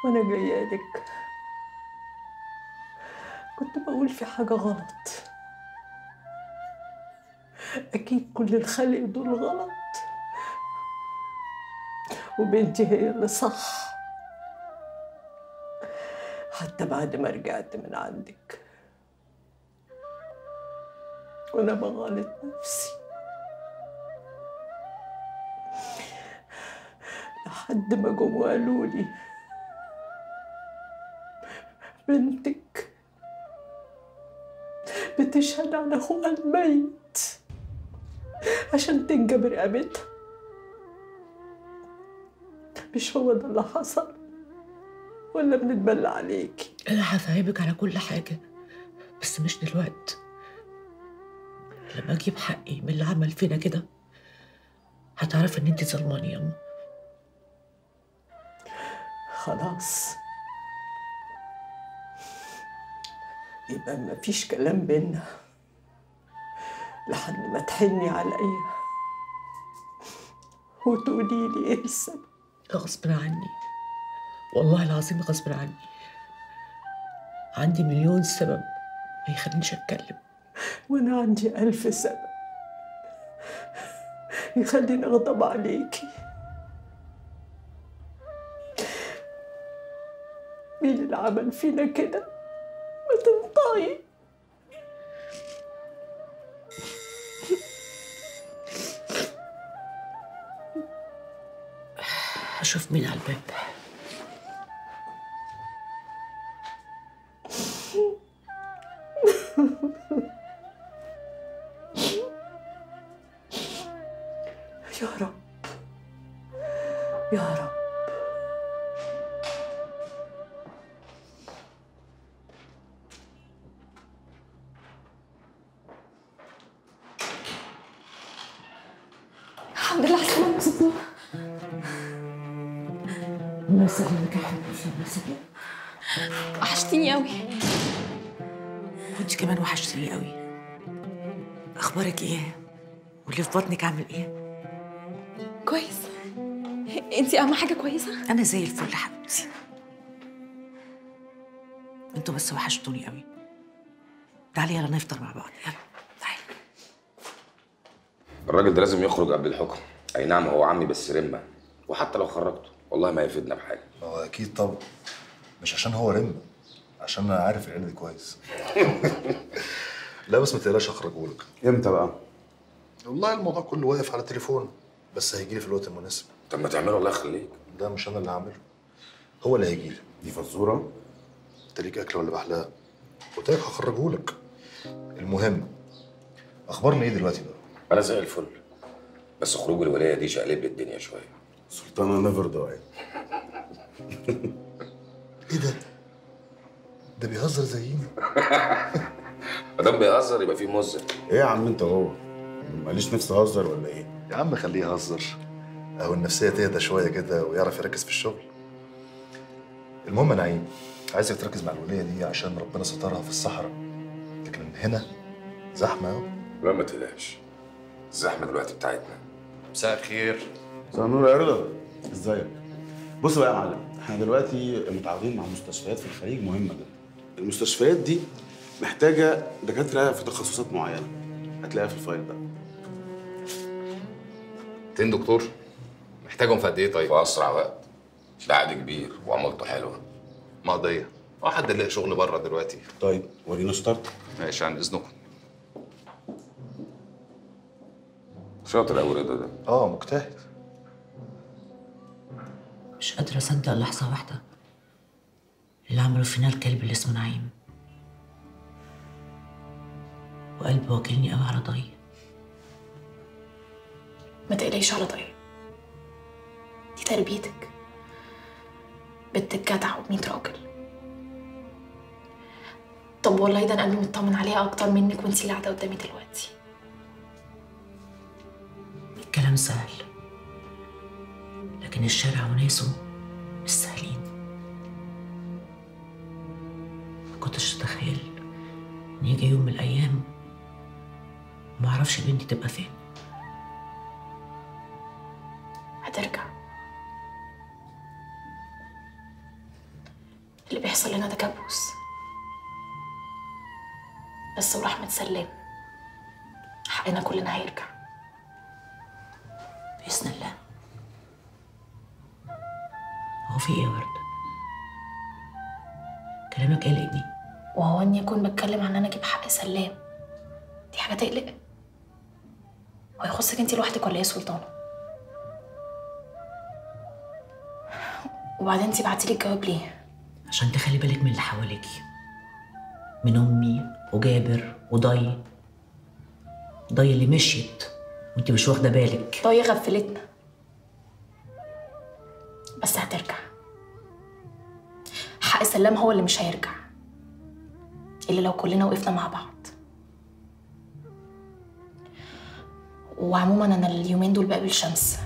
وانا جايه لك كنت بقول في حاجه غلط اكيد كل الخلق دول غلط وبنتي هي اللي صح حتى بعد ما رجعت من عندك وانا بغلط نفسي لحد ما جم وقالوا لي بنتك بتشهد على اخوها الميت عشان تنجب رقبتها مش هو ده اللي حصل ولا بنتبلى عليكي انا هفهمك على كل حاجه بس مش دلوقتي لما اجيب حقي من اللي عمل فينا كده هتعرف ان انت ظلمانه ياما خلاص يبقى مفيش كلام بينا لحد ما تحني عليا وتقولي لي ايه السبب غصب عني والله العظيم غصب عني عندي مليون سبب ما يخلينيش اتكلم وانا عندي الف سبب يخليني اغضب عليكي مين اللي عمل فينا كده ما تنطقي هشوف مين على الباب يا رب يا رب الحمد لله على السلامة يا ستنا الله يسلمك يا حبيبتي الله يسلمك وحشتيني قوي وانت كمان وحشتني قوي اخبارك ايه واللي في بطنك عامل ايه كويس انتي اهم حاجة كويسة انا زي الفل حبيبتي انتوا بس وحشتوني قوي تعالي يلا نفطر مع بعض يلا تعالي الراجل ده لازم يخرج قبل الحكم اي نعم هو عمي بس رمه وحتى لو خرجته والله ما يفيدنا بحاجه هو اكيد طبعا مش عشان هو رم عشان انا عارف العيله دي كويس لا بس ما تقلقش هخرجهولك امتى بقى؟ والله الموضوع كله واقف على التليفون بس هيجي لي في الوقت المناسب طب ما تعمله الله يخليك ده مش انا اللي هعمله هو اللي هيجي لي دي فزوره انت ليك اكل ولا بحلقه قلت لك هخرجهولك المهم اخبارنا ايه دلوقتي بقى انا زي الفل بس خروج الولايه دي شقلب لي الدنيا شويه سلطانه نيفر داي ايه ده ده بيهزر زينا ما دام بيهزر يبقى في مزه ايه يا عم انت هو ماليش نفسي اهزر ولا ايه؟ يا عم خليه يهزر اهو النفسيه تهدى شويه كده ويعرف يركز في الشغل المهم يا نعيم عايزك تركز مع الوليه دي عشان ربنا سترها في الصحراء لكن هنا زحمه قوي لا ما تقلقش الزحمه دلوقتي بتاعتنا مساء الخير مساء النور يا رضا ازيك؟ بص بقى يا معلم احنا دلوقتي متعاقدين مع مستشفيات في الخليج مهمه جدا المستشفيات دي محتاجه دكاتره في تخصصات معينه هتلاقيها في الفايل ده فين دكتور محتاجهم في قد ايه طيب في اسرع وقت ده عقد كبير وعمولته حلوه مقضيه اه حد لاقي شغل بره دلوقتي طيب ورينا ستارت ماشي عن اذنكم شاطر قوي رضا ده اه مجتهد مش قادرة أصدق لحظة واحدة اللي عملوا فينا الكلب اللي اسمه نعيم وقلبي واكلني قوي على ضي ما تقلقيش على ضي دي تربيتك بنتك جدع وميت راجل طب والله ده انا قلبي مطمن عليها اكتر منك وانتي اللي قاعده قدامي دلوقتي الكلام سهل لكن الشارع وناسه مش سهلين ما كنتش اتخيل ان يجي يوم من الايام ما اعرفش بنتي تبقى فين هترجع اللي بيحصل لنا ده كابوس بس ورحمة سلام حقنا كلنا هيرجع بإذن الله هو في إيه يا وردة؟ كلامك قلقني وهو اني اكون بتكلم عن ان انا اجيب حق سلام دي حاجة تقلق هو يخصك انت لوحدك ولا ايه يا سلطانة وبعدين انت بعتيلي الجواب ليه عشان تخلي بالك من اللي حواليكي من أمي وجابر وضي ضي اللي مشيت وانت مش واخدة بالك طاية غفلتنا بس هترجع حق سلام هو اللي مش هيرجع إلا لو كلنا وقفنا مع بعض وعموما أنا اليومين دول بقابل شمس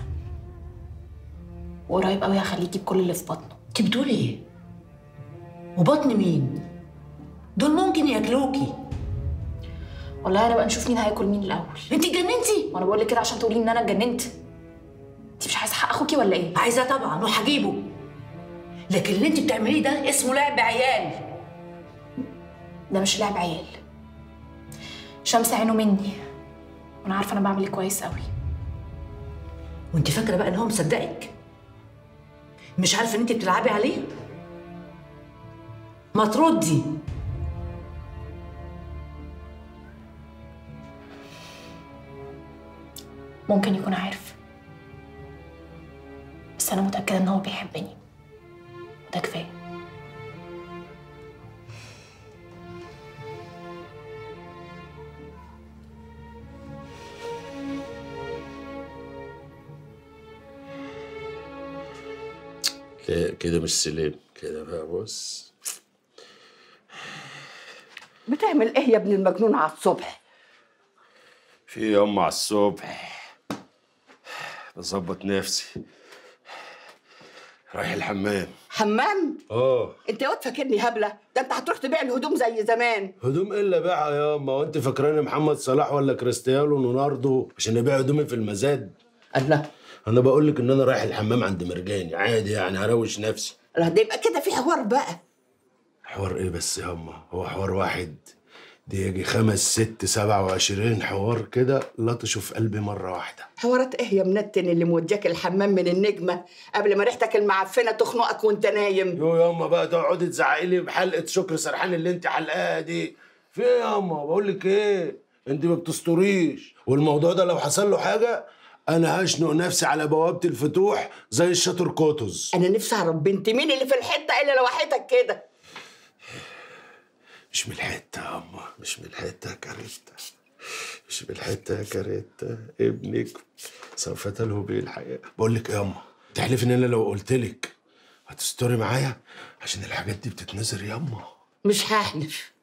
وقريب قوي هخليه يجيب كل اللي في بطنه انت بتقولي ايه؟ وبطن مين؟ دول ممكن ياكلوكي والله أنا بقى نشوف مين هياكل مين الأول انت اتجننتي؟ وأنا بقول لك كده عشان تقولي إن أنا اتجننت أنت مش عايزة حق أخوكي ولا إيه؟ عايزاه طبعا وهجيبه لكن اللي انت بتعمليه ده اسمه لعب عيال ده مش لعب عيال شمس عينه مني وأنا عارفة أنا بعمل إيه كويس قوي وانت فاكره بقى ان هو مصدقك مش عارفه ان انت بتلعبي عليه ما تردي ممكن يكون عارف بس أنا متأكدة إن هو بيحبني وده كفاية لا كده مش سلام كده بقى بص بتعمل ايه يا ابن المجنون على الصبح في يوم على الصبح بظبط نفسي رايح الحمام حمام اه انت يا واد فاكرني هبله ده انت هتروح تبيع الهدوم زي زمان هدوم الا بيعها يا ما وانت فاكراني محمد صلاح ولا كريستيانو رونالدو عشان ابيع هدومي في المزاد الله انا بقول لك ان انا رايح الحمام عند مرجاني عادي يعني هروش نفسي الله ده يبقى كده في حوار بقى حوار ايه بس ياما هو حوار واحد دي يجي خمس ست سبعة وعشرين حوار كده لطشوا في قلبي مرة واحدة حوارات ايه يا منتن اللي مودياك الحمام من النجمه قبل ما ريحتك المعفنه تخنقك وانت نايم يو ياما بقى تقعدي تزعقي لي بحلقة شكر سرحان اللي انت حلقاها دي في ايه ياما بقول لك ايه انت ما بتستوريش والموضوع ده لو حصل له حاجة انا هشنق نفسي على بوابة الفتوح زي الشاطر كوتوز انا نفسي اعرف بنت مين اللي في الحته الا لو وحيتك كده مش من الحتة يا أما مش من الحتة يا كاريتا مش من الحتة يا كاريتا ابنك سوف تلهو به الحياة بقول لك إيه يا أما تحلفي إن أنا لو قلت لك هتستوري معايا عشان الحاجات دي بتتنزل يا أما مش هحلف